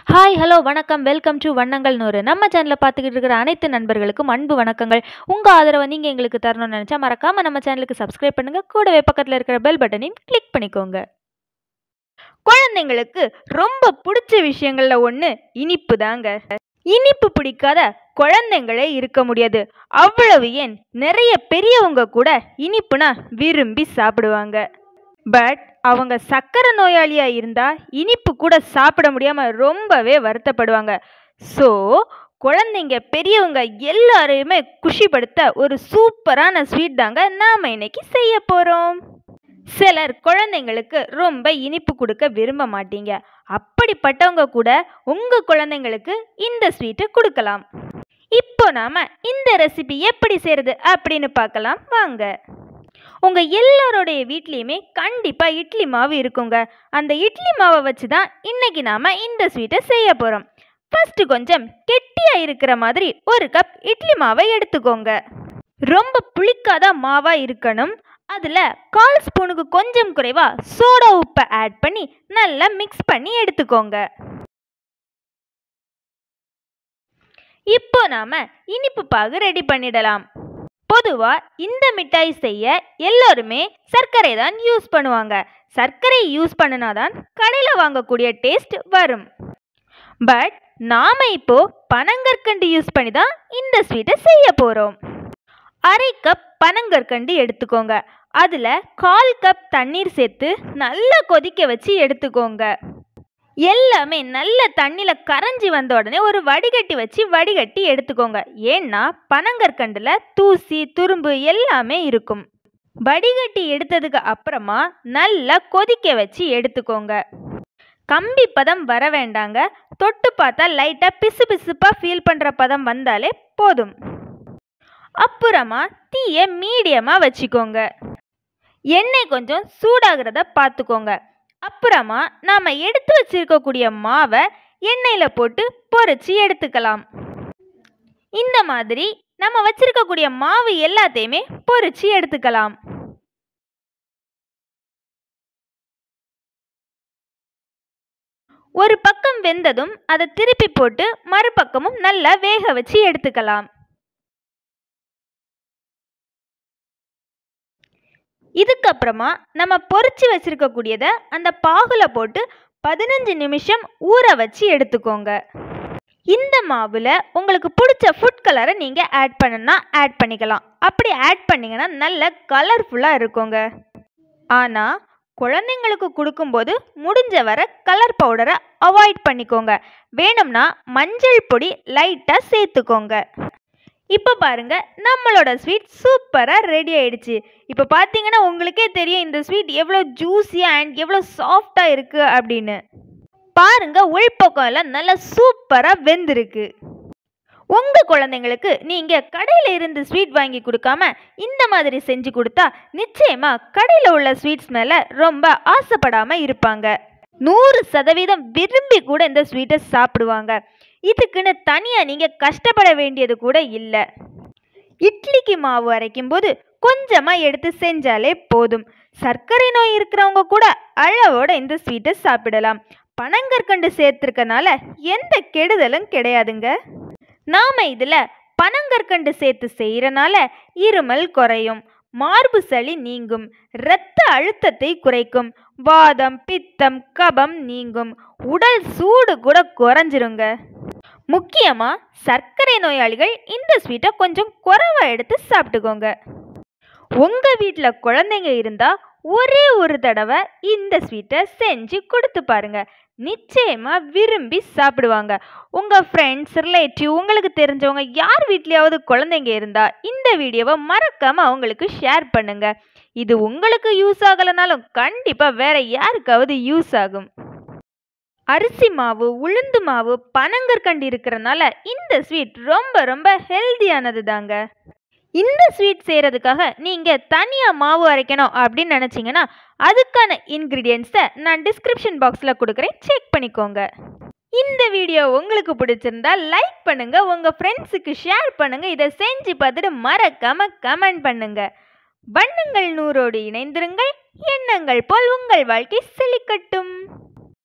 hi hello வணக்கம் welcome to வண்ணங்கள் நூறு நம்ம சேனலில் பார்த்துக்கிட்டு இருக்கிற அனைத்து நண்பர்களுக்கும் அன்பு வணக்கங்கள் உங்கள் ஆதரவை நீங்கள் எங்களுக்கு தரணும்னு நினச்சா மறக்காமல் நம்ம சேனலுக்கு சப்ஸ்கிரைப் பண்ணுங்கள் கூடவே பக்கத்தில் இருக்கிற பெல் பட்டனையும் கிளிக் பண்ணிக்கோங்க குழந்தைங்களுக்கு ரொம்ப பிடிச்ச விஷயங்களில் ஒன்று இனிப்பு தாங்க இனிப்பு பிடிக்காத குழந்தைங்களே இருக்க முடியாது அவ்வளவு ஏன் நிறைய பெரியவங்க கூட இனிப்புனா விரும்பி சாப்பிடுவாங்க பட் அவங்க சக்கரை நோயாளியா இருந்தா இனிப்பு கூட சாப்பிட முடியாம ரொம்பவே வருத்தப்படுவாங்க ஸோ குழந்தைங்க பெரியவங்க எல்லாரையுமே குஷிப்படுத்த ஒரு சூப்பரான ஸ்வீட் தாங்க நாம இன்னைக்கு செய்ய போறோம் சிலர் குழந்தைங்களுக்கு ரொம்ப இனிப்பு கொடுக்க விரும்ப மாட்டீங்க அப்படிப்பட்டவங்க கூட உங்க குழந்தைங்களுக்கு இந்த ஸ்வீட்டை கொடுக்கலாம் இப்போ நாம இந்த ரெசிபி எப்படி செய்யறது அப்படின்னு பார்க்கலாம் வாங்க உங்க எல்லாரோடைய வீட்லேயுமே கண்டிப்பா இட்லி மாவு இருக்குங்க அந்த இட்லி மாவை வச்சு தான் இன்னைக்கு நாம இந்த ஸ்வீட்டை செய்ய போறோம் ஃபர்ஸ்ட் கொஞ்சம் கெட்டியா இருக்கிற மாதிரி ஒரு கப் இட்லி மாவை எடுத்துக்கோங்க ரொம்ப புளிக்காத மாவா இருக்கணும் அதில் கால் ஸ்பூனுக்கு கொஞ்சம் குறைவா சோடா உப்பை ஆட் பண்ணி நல்லா மிக்ஸ் பண்ணி எடுத்துக்கோங்க இப்போ நாம இனிப்பு பாகு ரெடி பண்ணிடலாம் பொதுவா இந்த மிட்டாய் செய்ய எல்லோருமே சர்க்கரை தான் யூஸ் பண்ணுவாங்க சர்க்கரை யூஸ் பண்ணினாதான் கடையில் வாங்கக்கூடிய டேஸ்ட் வரும் பட் நாம இப்போ பனங்கற்கண்டு யூஸ் பண்ணி தான் இந்த ஸ்வீட்டை செய்ய போறோம் அரை கப் பனங்கற்கண்டு எடுத்துக்கோங்க அதில் கால் கப் தண்ணீர் சேர்த்து நல்லா கொதிக்க வச்சு எடுத்துக்கோங்க எல்லாமே நல்ல தண்ணியில் கரைஞ்சி வந்த உடனே ஒரு வடிகட்டி வச்சு வடிகட்டி எடுத்துக்கோங்க ஏன்னா பனங்கற்கண்டில் தூசி துரும்பு எல்லாமே இருக்கும் வடிகட்டி எடுத்ததுக்கு அப்புறமா நல்லா கொதிக்க வச்சு எடுத்துக்கோங்க கம்பி பதம் வர வேண்டாங்க தொட்டு பார்த்தா லைட்டாக பிசு பிசுப்பாக ஃபீல் பண்ணுற பதம் வந்தாலே போதும் அப்புறமா தீயை மீடியமாக வச்சுக்கோங்க எண்ணெய் கொஞ்சம் சூடாகிறத பார்த்துக்கோங்க அப்புறமா நாம் எடுத்து வச்சிருக்கக்கூடிய மாவை எண்ணெயில் போட்டு பொரிச்சு எடுத்துக்கலாம் இந்த மாதிரி நம்ம வச்சிருக்கக்கூடிய மாவு எல்லாத்தையுமே பொரிச்சு எடுத்துக்கலாம் ஒரு பக்கம் வெந்ததும் அதை திருப்பி போட்டு மறுபக்கமும் நல்லா வேக வச்சு எடுத்துக்கலாம் இதுக்கப்புறமா நம்ம பொரிச்சு வச்சிருக்கக்கூடியதை அந்த பாகுல போட்டு பதினஞ்சு நிமிஷம் ஊற வச்சு எடுத்துக்கோங்க இந்த மாவில் உங்களுக்கு பிடிச்ச ஃபுட் கலரை நீங்கள் ஆட் பண்ணணும்னா ஆட் பண்ணிக்கலாம் அப்படி ஆட் பண்ணிங்கன்னா நல்ல கலர்ஃபுல்லாக இருக்குங்க ஆனால் குழந்தைங்களுக்கு கொடுக்கும்போது முடிஞ்ச வர கலர் பவுடரை அவாய்ட் பண்ணிக்கோங்க வேணும்னா மஞ்சள் பொடி லைட்டாக சேர்த்துக்கோங்க இப்போ பாருங்க நம்மளோட ஸ்வீட் சூப்பராக ரெடி ஆயிடுச்சு இப்போ பார்த்தீங்கன்னா உங்களுக்கே தெரியும் இந்த ஸ்வீட் எவ்வளோ ஜூஸியாக அண்ட் எவ்வளோ சாஃப்டாக இருக்குது அப்படின்னு பாருங்க உள்பக்கம் எல்லாம் நல்லா சூப்பராக வெந்திருக்கு உங்கள் குழந்தைங்களுக்கு நீங்கள் கடையில் இருந்து ஸ்வீட் வாங்கி கொடுக்காம இந்த மாதிரி செஞ்சு கொடுத்தா நிச்சயமாக கடையில் உள்ள ஸ்வீட்ஸ் மேலே ரொம்ப ஆசைப்படாமல் இருப்பாங்க நூறு சதவீதம் விரும்பி கூட இந்த ஸ்வீட்டை சாப்பிடுவாங்க இதுக்குன்னு தனியாக நீங்கள் கஷ்டப்பட வேண்டியது கூட இல்லை இட்லிக்கு மாவு அரைக்கும் போது கொஞ்சமாக எடுத்து செஞ்சாலே போதும் சர்க்கரை நோய் இருக்கிறவங்க கூட அளவோட இந்த ஸ்வீட்டை சாப்பிடலாம் பனங்கற்கண்டு சேர்த்துருக்கனால எந்த கெடுதலும் கிடையாதுங்க நாம் இதில் பனங்கற்கண்டு சேர்த்து செய்கிறனால இருமல் குறையும் மார்பு சளி நீங்கும் இரத்த அழுத்தத்தை குறைக்கும் வாதம் பித்தம் கபம் நீங்கும் உடல் சூடு கூட குறைஞ்சிருங்க முக்கியமாக சர்க்கரை நோயாளிகள் இந்த ஸ்வீட்டை கொஞ்சம் குறைவா எடுத்து சாப்பிட்டுக்கோங்க உங்கள் வீட்டில் குழந்தைங்க இருந்தால் ஒரே ஒரு தடவை இந்த ஸ்வீட்டை செஞ்சு கொடுத்து பாருங்க நிச்சயமா விரும்பி சாப்பிடுவாங்க உங்க ஃப்ரெண்ட்ஸ் ரிலேட்டிவ் உங்களுக்கு தெரிஞ்சவங்க யார் வீட்லயாவது குழந்தைங்க இருந்தா இந்த வீடியோவை மறக்காம அவங்களுக்கு ஷேர் பண்ணுங்க இது உங்களுக்கு யூஸ் ஆகலைனாலும் கண்டிப்பா வேற யாருக்காவது யூஸ் ஆகும் அரிசி மாவு உளுந்து மாவு பனங்கற்கண்டு இருக்கிறனால இந்த ஸ்வீட் ரொம்ப ரொம்ப ஹெல்தியானது தாங்க இந்த ஸ்வீட் செய்கிறதுக்காக நீங்கள் தனியாக மாவு அரைக்கணும் அப்படின்னு நினச்சிங்கன்னா அதுக்கான இன்க்ரீடியன்ஸை நான் டிஸ்கிரிப்ஷன் பாக்ஸில் கொடுக்குறேன் செக் பண்ணிக்கோங்க இந்த வீடியோ உங்களுக்கு பிடிச்சிருந்தா லைக் பண்ணுங்க உங்கள் ஃப்ரெண்ட்ஸுக்கு ஷேர் பண்ணுங்க இதை செஞ்சு பார்த்துட்டு மறக்காம கமெண்ட் பண்ணுங்க வண்ணங்கள் நூறோடு இணைந்திருங்கள் எண்ணங்கள் போல் உங்கள் வாழ்க்கை செழிக்கட்டும்